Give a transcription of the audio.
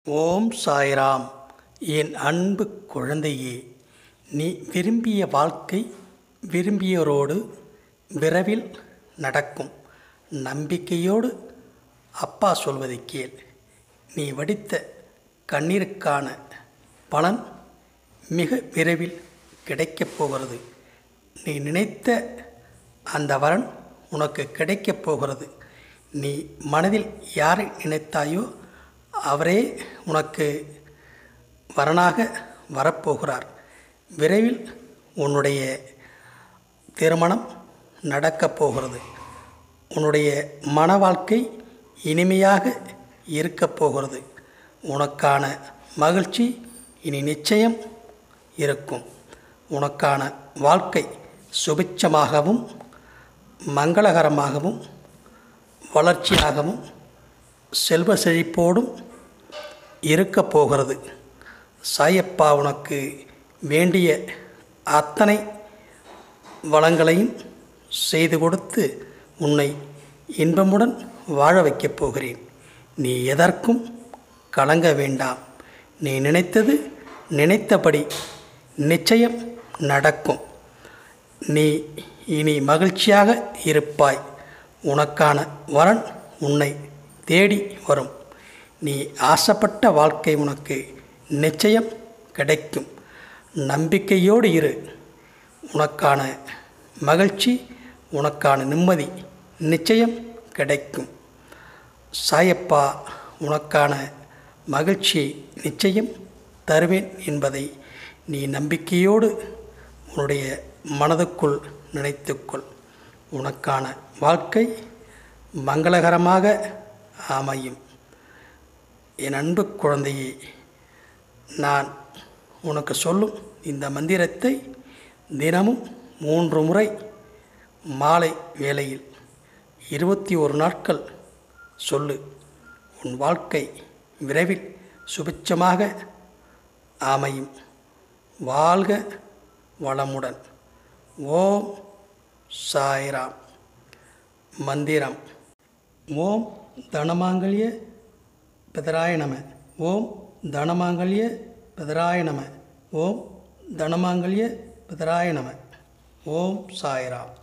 ஓம் சாய்ராம் என் அன்பு குழந்தையே நீ விரும்பிய வாழ்க்கை விரும்பியவரோடு விரைவில் நடக்கும் நம்பிக்கையோடு அப்பா சொல்வதை கேள் நீ வடித்த கண்ணீருக்கான பலன் மிக விரைவில் கிடைக்கப் போகிறது நீ நினைத்த அந்த வரன் உனக்கு கிடைக்கப் போகிறது நீ மனதில் யாரை நினைத்தாயோ அவரே உனக்கு வரனாக வரப்போகிறார் விரைவில் உன்னுடைய திருமணம் நடக்கப் போகிறது உன்னுடைய மன வாழ்க்கை இனிமையாக இருக்கப் போகிறது உனக்கான மகிழ்ச்சி இனி நிச்சயம் இருக்கும் உனக்கான வாழ்க்கை சுபிட்சமாகவும் மங்களகரமாகவும் வளர்ச்சியாகவும் செல்வ செழிப்போடும் இருக்கப் போகிறது சாயப்பா உனக்கு வேண்டிய அத்தனை வளங்களையும் செய்து கொடுத்து உன்னை இன்பமுடன் வாழ வைக்கப் போகிறேன் நீ எதற்கும் கலங்க வேண்டாம் நீ நினைத்தது நினைத்தபடி நிச்சயம் நடக்கும் நீ இனி மகிழ்ச்சியாக இருப்பாய் உனக்கான வரன் உன்னை தேடி வரும் நீ ஆசைப்பட்ட வாழ்க்கை உனக்கு நிச்சயம் கிடைக்கும் நம்பிக்கையோடு இரு உனக்கான மகிழ்ச்சி உனக்கான நிம்மதி நிச்சயம் கிடைக்கும் சாயப்பா உனக்கான மகிழ்ச்சியை நிச்சயம் தருவேன் என்பதை நீ நம்பிக்கையோடு உன்னுடைய மனதுக்குள் நினைத்துக்கொள் உனக்கான வாழ்க்கை மங்களகரமாக அமையும் என் அன்பு குழந்தையே நான் உனக்கு சொல்லும் இந்த மந்திரத்தை தினமும் மூன்று முறை மாலை வேளையில் இருபத்தி ஒரு நாட்கள் சொல்லு உன் வாழ்க்கை விரைவில் சுபிட்சமாக அமையும் வாழ்க வளமுடன் ஓம் சாய்ராம் மந்திரம் ஓம் தனமாங்கல்ய பிதராய நம ஓம் தனமாங்கல்ய பிதராய நம ஓம் தனமாங்கல்ய பிதராய நம ஓம் சாய்ராம்